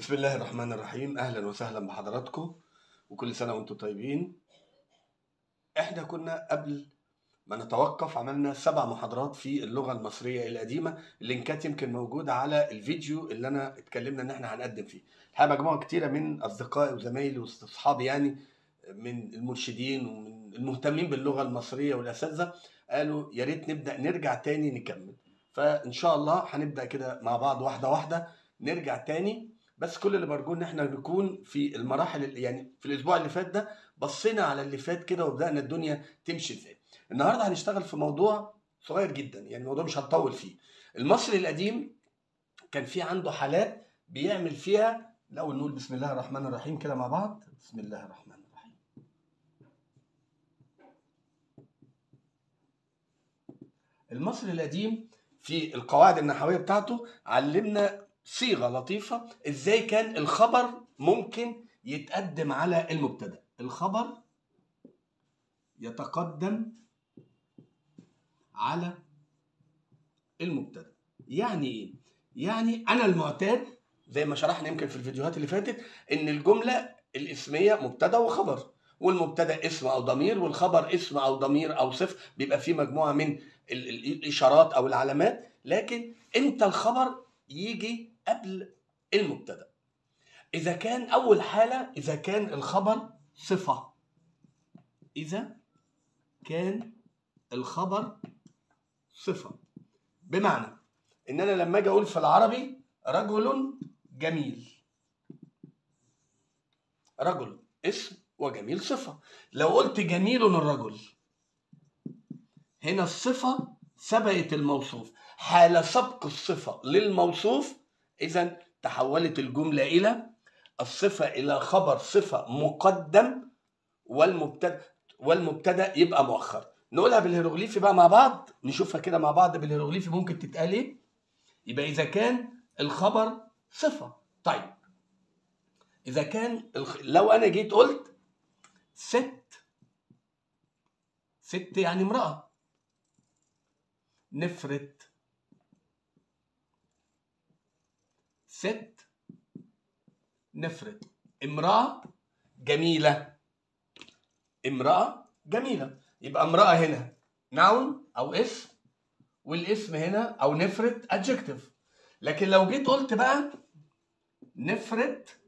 بسم الله الرحمن الرحيم اهلا وسهلا بحضراتكم وكل سنه وانتم طيبين احنا كنا قبل ما نتوقف عملنا سبع محاضرات في اللغه المصريه القديمه اللينكات يمكن موجوده على الفيديو اللي انا اتكلمنا ان احنا هنقدم فيه الحقيقه مجموعه كتيره من اصدقائي وزمايلي واصحابي يعني من المرشدين ومن المهتمين باللغه المصريه والاساتذه قالوا يا ريت نبدا نرجع تاني نكمل فان شاء الله هنبدا كده مع بعض واحده واحده نرجع تاني بس كل اللي برجوه ان احنا نكون في المراحل اللي يعني في الاسبوع اللي فات ده بصينا على اللي فات كده وبدانا الدنيا تمشي ازاي النهارده هنشتغل في موضوع صغير جدا يعني الموضوع مش هنطول فيه المصري القديم كان في عنده حالات بيعمل فيها الاول نقول بسم الله الرحمن الرحيم كده مع بعض بسم الله الرحمن الرحيم المصري القديم في القواعد النحويه بتاعته علمنا صيغه لطيفه ازاي كان الخبر ممكن يتقدم على المبتدا الخبر يتقدم على المبتدا يعني ايه يعني انا المعتاد زي ما شرحنا يمكن في الفيديوهات اللي فاتت ان الجمله الاسميه مبتدا وخبر والمبتدا اسم او ضمير والخبر اسم او ضمير او صفر بيبقى فيه مجموعه من الاشارات او العلامات لكن امتى الخبر يجي قبل المبتدا اذا كان اول حاله اذا كان الخبر صفه اذا كان الخبر صفه بمعنى ان انا لما اجي اقول في العربي رجل جميل رجل اسم وجميل صفه لو قلت جميل الرجل هنا الصفه سبقت الموصوف حال سبق الصفه للموصوف اذا تحولت الجمله الى الصفه الى خبر صفه مقدم والمبتدا والمبتدا يبقى مؤخر نقولها بالهيروغليفي بقى مع بعض نشوفها كده مع بعض بالهيروغليفي ممكن تتقال ايه يبقى اذا كان الخبر صفه طيب اذا كان الخ... لو انا جيت قلت ست ست يعني امراه نفرت ست نفرت امرأة جميلة امرأة جميلة يبقى امرأة هنا ناون أو اسم والاسم هنا أو نفرت adjective لكن لو جيت قلت بقى نفرت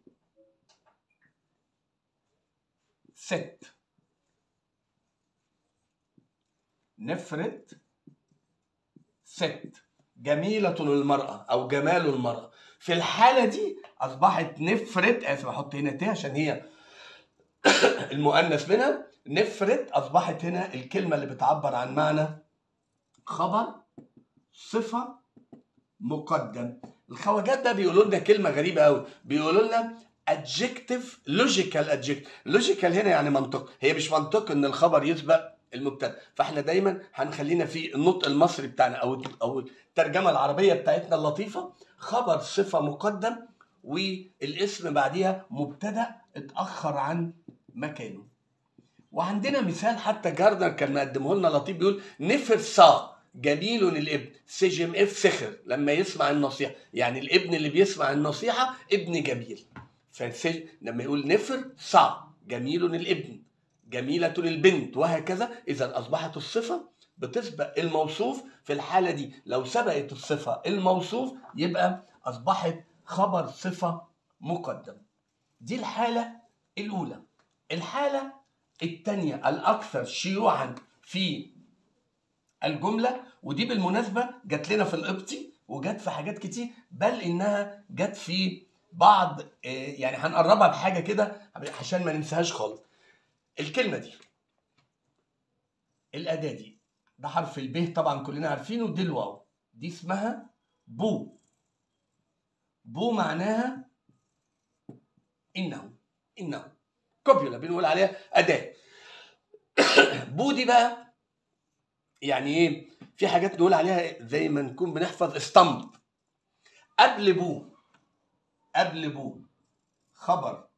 ست نفرت ست جميلة المرأة أو جمال المرأة في الحالة دي أصبحت نفرت آسف أحط هنا ت عشان هي المؤنث منها نفرت أصبحت هنا الكلمة اللي بتعبر عن معنى خبر صفة مقدم الخواجات ده بيقولوا لنا كلمة غريبة قوي بيقولوا لنا adjective logical adjective logical هنا يعني منطق هي مش منطق ان الخبر يسبق المبتدا فاحنا دايما هنخلينا في النطق المصري بتاعنا او او الترجمه العربيه بتاعتنا اللطيفه خبر صفه مقدم والاسم بعديها مبتدا اتاخر عن مكانه وعندنا مثال حتى جاردنر كان مقدمه لنا لطيف بيقول نفر صا جميل الابن سجم اف سخر لما يسمع النصيحه يعني الابن اللي بيسمع النصيحه ابن جميل فسج لما يقول نفر صا جميل الابن جميلة البنت وهكذا إذا أصبحت الصفة بتسبق الموصوف في الحالة دي لو سبقت الصفة الموصوف يبقى أصبحت خبر صفة مقدم دي الحالة الأولى الحالة الثانية الأكثر شيوعا في الجملة ودي بالمناسبة جات لنا في القبطي وجات في حاجات كتير بل إنها جات في بعض يعني هنقربها بحاجة كده عشان ما ننساهاش خالص الكلمة دي الأداة دي ده حرف الب طبعا كلنا عارفينه دي الواو دي اسمها بو بو معناها إنه إنه كوبيولا بنقول عليها أداة بو دي بقى يعني إيه في حاجات نقول عليها زي ما نكون بنحفظ استمب قبل بو قبل بو خبر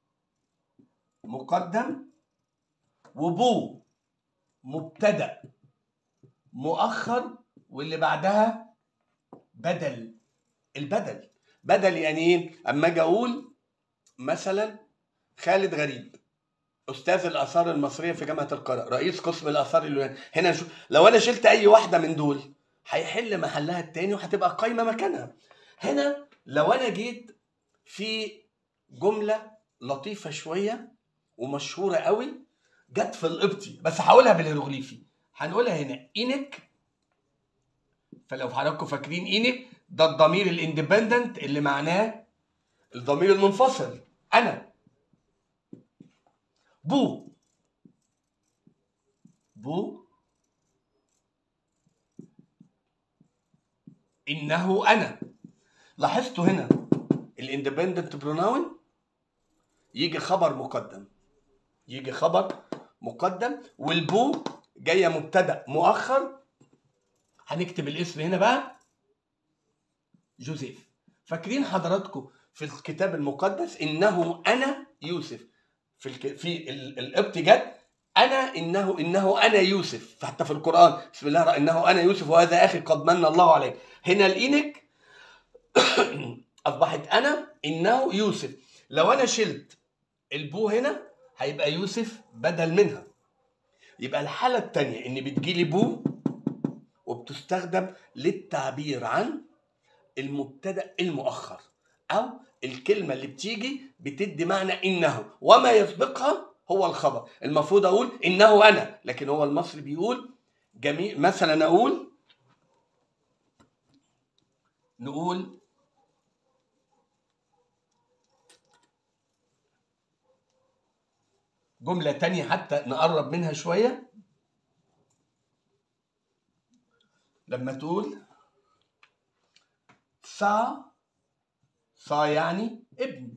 مقدم وبو مبتدا مؤخر واللي بعدها بدل البدل بدل يعني ايه اما اجي اقول مثلا خالد غريب استاذ الاثار المصريه في جامعه القاهره رئيس قسم الاثار اليوناني هنا نشوف لو انا شلت اي واحده من دول هيحل محلها التاني وهتبقى قايمه مكانها هنا لو انا جيت في جمله لطيفه شويه ومشهوره قوي جت في القبطي بس هقولها بالهيروغليفي هنقولها هنا اينك فلو حضراتكم فاكرين اينك ده الضمير الاندبندنت اللي معناه الضمير المنفصل انا بو بو انه انا لاحظتوا هنا الاندبندنت بروناون يجي خبر مقدم يجي خبر مقدم والبو جايه مبتدا مؤخر هنكتب الاسم هنا بقى جوزيف فاكرين حضراتكم في الكتاب المقدس انه انا يوسف في الك... في ال- القبط جت انا انه انه انا يوسف حتى في القران بسم الله الرحمن انه انا يوسف وهذا اخي قد من الله عليه هنا الاينك اصبحت انا انه يوسف لو انا شلت البو هنا هيبقى يوسف بدل منها يبقى الحالة التانية إن بتجيلي بو وبتستخدم للتعبير عن المبتدأ المؤخر أو الكلمة اللي بتيجي بتدي معنى إنه وما يسبقها هو الخبر المفروض أقول إنه أنا لكن هو المصري بيقول جميع مثلا أقول نقول جملة تانية حتى نقرب منها شوية لما تقول صا صا يعني ابن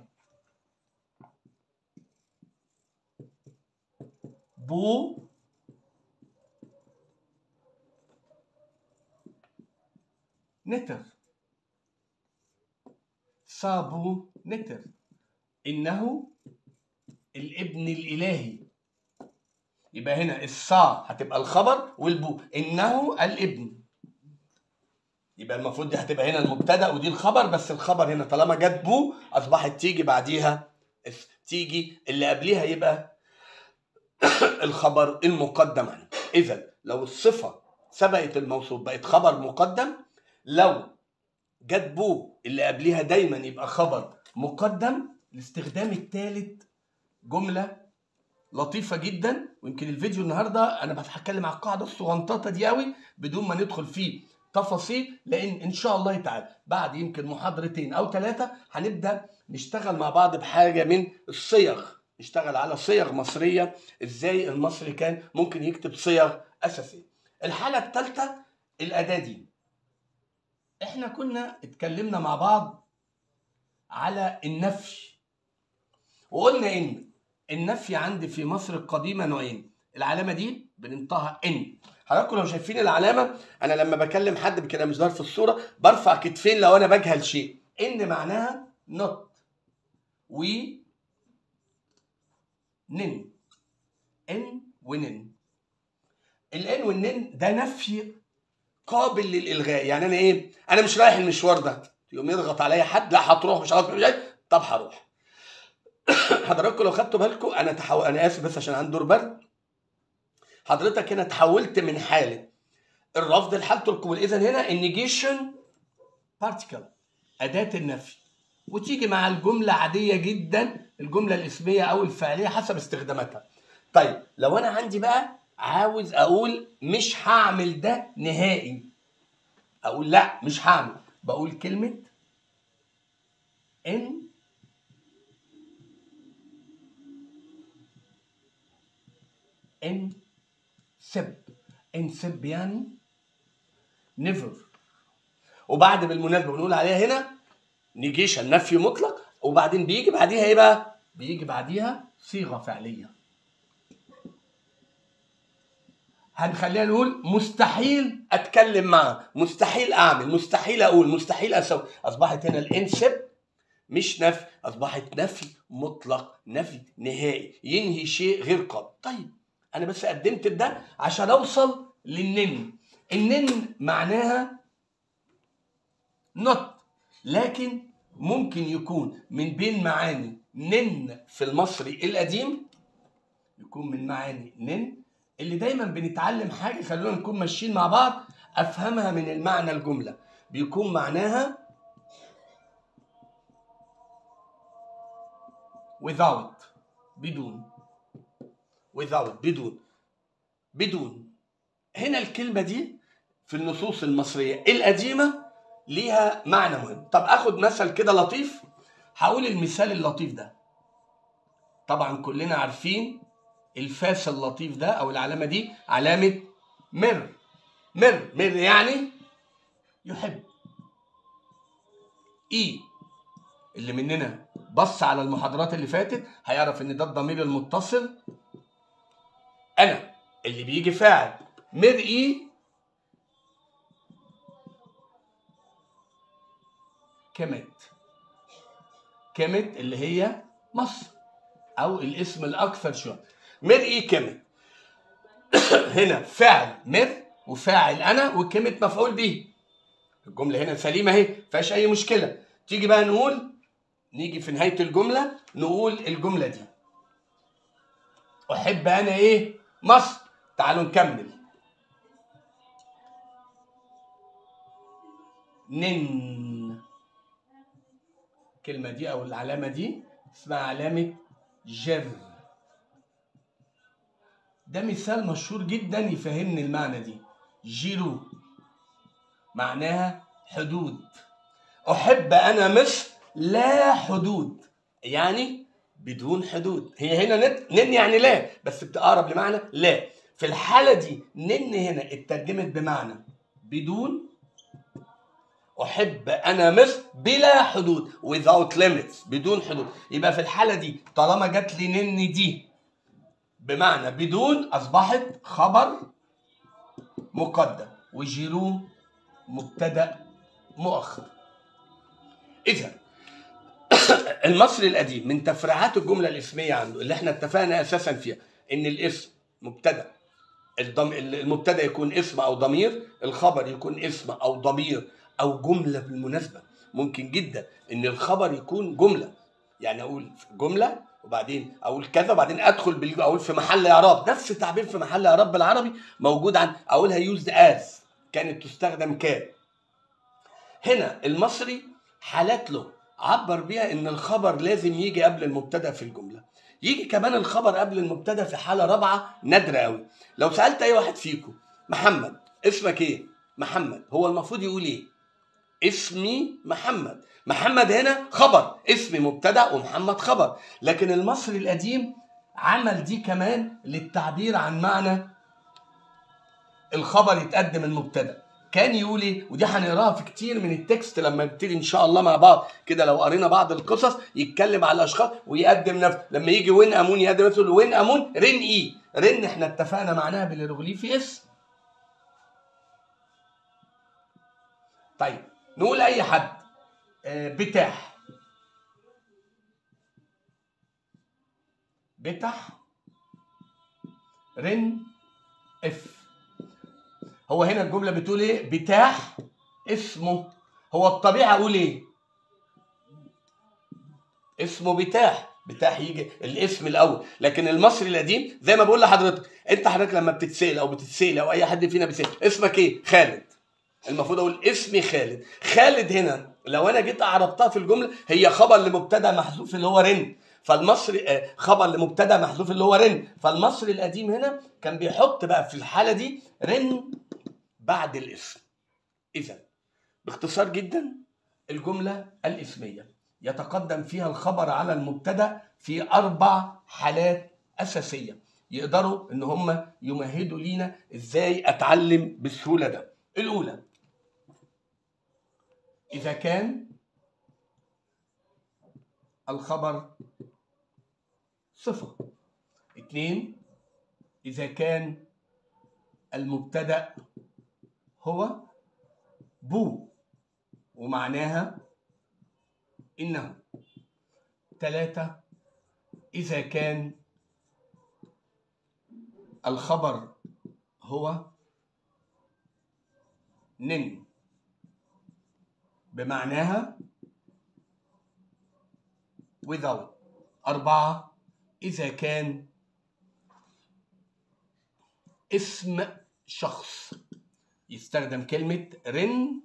بو نتر صابو نتر إنه الابن الالهي يبقى هنا الصا هتبقى الخبر والبو انه الابن يبقى المفروض دي هتبقى هنا المبتدا ودي الخبر بس الخبر هنا طالما جت بو اصبحت تيجي بعديها اس- تيجي اللي قبليها يبقى الخبر المقدم عنه اذا لو الصفه سبقت الموصوف بقت خبر مقدم لو جت بو اللي قبليها دايما يبقى خبر مقدم الاستخدام الثالث جمله لطيفه جدا ويمكن الفيديو النهارده انا بتكلم على القاعده الصغنططه دي قوي بدون ما ندخل فيه تفاصيل لان ان شاء الله تعالى بعد يمكن محاضرتين او ثلاثه هنبدا نشتغل مع بعض بحاجه من الصيغ نشتغل على صيغ مصريه ازاي المصري كان ممكن يكتب صيغ اساسيه الحاله الثالثه الاداه دي احنا كنا اتكلمنا مع بعض على النفي وقلنا ان النفي عندي في مصر القديمه نوعين العلامه دي بننطقها ان حضراتكم لو شايفين العلامه انا لما بكلم حد كده مش ظاهر في الصوره برفع كتفين لو انا بجهل شيء ان معناها نوت وي نن ان ونن الان والنن ده نفي قابل للالغاء يعني انا ايه انا مش رايح المشوار ده يقوم يضغط عليا حد لا هتروح مش عاوز مش جاي طب هروح حضراتكم لو خدتوا بالكم انا تحو... انا اسف بس عشان عندي دور برد حضرتك هنا تحولت من حاله الرفض لحالته القبول اذا هنا النيجيشن بارتيكل اداه النفي وتيجي مع الجمله عاديه جدا الجمله الاسميه او الفعليه حسب استخداماتها طيب لو انا عندي بقى عاوز اقول مش هعمل ده نهائي اقول لا مش هعمل بقول كلمه ان ان سب ان سب يعني نيفر وبعد بالمناسبه بنقول عليها هنا نيجيشن نفي مطلق وبعدين بيجي بعديها ايه بقى؟ بيجي بعديها صيغه فعليه هنخليها نقول مستحيل اتكلم معه مستحيل اعمل مستحيل اقول مستحيل اسوي اصبحت هنا الانسب مش نفي اصبحت نفي مطلق نفي نهائي ينهي شيء غير قابل طيب انا بس قدمت ده عشان اوصل للنن النن معناها نوت لكن ممكن يكون من بين معاني نن في المصري القديم يكون من معاني نن اللي دايما بنتعلم حاجه خلونا نكون ماشيين مع بعض افهمها من المعنى الجمله بيكون معناها without بدون without بدون بدون هنا الكلمه دي في النصوص المصريه القديمه ليها معنى مهم طب اخد مثل كده لطيف هقول المثال اللطيف ده طبعا كلنا عارفين الفاس اللطيف ده او العلامه دي علامه مر مر مر يعني يحب اي اللي مننا بص على المحاضرات اللي فاتت هيعرف ان ده الضمير المتصل انا اللي بيجي فاعل مرئي كمت كمت اللي هي مصر او الاسم الاكثر شهرة مرئي كمت هنا فعل مر وفاعل انا وكلمه مفعول به الجمله هنا سليمه اهي فيهاش اي مشكله تيجي بقى نقول نيجي في نهايه الجمله نقول الجمله دي احب انا ايه مصر تعالوا نكمل نن الكلمه دي او العلامه دي اسمها علامه جر ده مثال مشهور جدا يفهمني المعنى دي جيرو معناها حدود احب انا مصر لا حدود يعني بدون حدود هي هنا نت نن يعني لا بس بتقرب لمعنى لا في الحالة دي نن هنا اترجمت بمعنى بدون أحب أنا مصر بلا حدود without limits بدون حدود يبقى في الحالة دي طالما جت لي نن دي بمعنى بدون أصبحت خبر مقدم وجيرو مبتدأ مؤخر إذا المصري القديم من تفريعات الجمله الاسميه عنده اللي احنا اتفقنا اساسا فيها ان الاسم مبتدا الضم... المبتدا يكون اسم او ضمير الخبر يكون اسم او ضمير او جمله بالمناسبه ممكن جدا ان الخبر يكون جمله يعني اقول جمله وبعدين اقول كذا وبعدين ادخل بال... اقول في محل اعراب نفس التعبير في محل اعراب بالعربي موجود عن اقولها يوزد از كانت تستخدم كان هنا المصري حالات له عبر بيها ان الخبر لازم يجي قبل المبتدا في الجمله يجي كمان الخبر قبل المبتدا في حاله رابعه نادره قوي لو سالت اي واحد فيكم محمد اسمك ايه محمد هو المفروض يقول ايه اسمي محمد محمد هنا خبر اسمي مبتدا ومحمد خبر لكن المصري القديم عمل دي كمان للتعبير عن معنى الخبر يتقدم المبتدا كان يقول ايه ودي هنقراها في كتير من التكست لما نبتدي ان شاء الله مع بعض كده لو قرينا بعض القصص يتكلم على الاشخاص ويقدم نفسه لما يجي وين امون يقدم نفسه وين امون رن اي رن احنا اتفقنا معناها بالهيروغليفي اس طيب نقول اي حد آه، بتاح بتح رن اف هو هنا الجمله بتقول ايه بتاح اسمه هو الطبيعي اقول ايه اسمه بتاح بتاح يجي الاسم الاول لكن المصري القديم زي ما بقول لحضرتك انت حضرتك لما بتتسال او بتتسال او اي حد فينا بيسال اسمك ايه خالد المفروض اقول اسمي خالد خالد هنا لو انا جيت اعربتها في الجمله هي خبر لمبتدا محذوف اللي هو رن فالمصري آه، خبر لمبتدا محذوف اللي هو رن فالمصري القديم هنا كان بيحط بقى في الحاله دي رن بعد الاسم اذا باختصار جدا الجمله الاسميه يتقدم فيها الخبر على المبتدا في اربع حالات اساسيه يقدروا ان هم يمهدوا لينا ازاي اتعلم بالسهوله ده الاولى اذا كان الخبر صفه اثنين اذا كان المبتدا هو بو ومعناها إنه ثلاثة إذا كان الخبر هو نن بمعناها without أربعة إذا كان اسم شخص يستخدم كلمة رن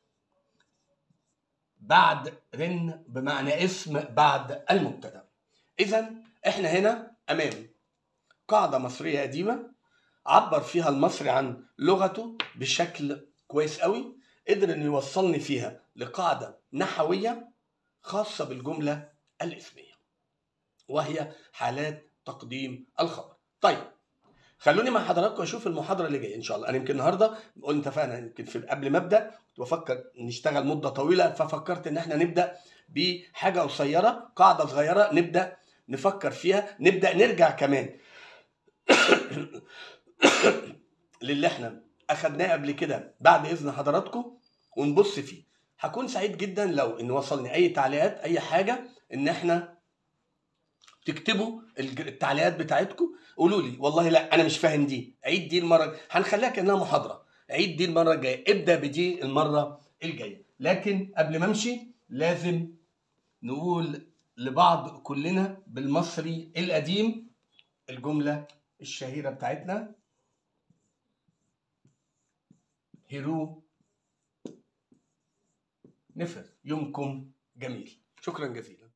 بعد رن بمعنى اسم بعد المبتدأ إذا إحنا هنا أمام قاعدة مصرية قديمة عبر فيها المصري عن لغته بشكل كويس قوي قدر انه يوصلني فيها لقاعدة نحوية خاصة بالجملة الاسمية وهي حالات تقديم الخبر طيب خلوني مع حضراتكم اشوف المحاضره اللي جايه ان شاء الله انا يمكن النهارده قلنا اتفقنا يمكن في قبل ما ابدا كنت بفكر نشتغل مده طويله ففكرت ان احنا نبدا بحاجه قصيره قاعده صغيره نبدا نفكر فيها نبدا نرجع كمان للي احنا اخدناه قبل كده بعد اذن حضراتكم ونبص فيه هكون سعيد جدا لو ان وصلني اي تعليقات اي حاجه ان احنا تكتبوا الج- التعليقات بتاعتكم قولوا لي والله لا انا مش فاهم دي عيد دي المره هنخليها كانها محاضره عيد دي المره الجايه ابدا بدي المره الجايه لكن قبل ما امشي لازم نقول لبعض كلنا بالمصري القديم الجمله الشهيره بتاعتنا هيرو نفر يومكم جميل شكرا جزيلا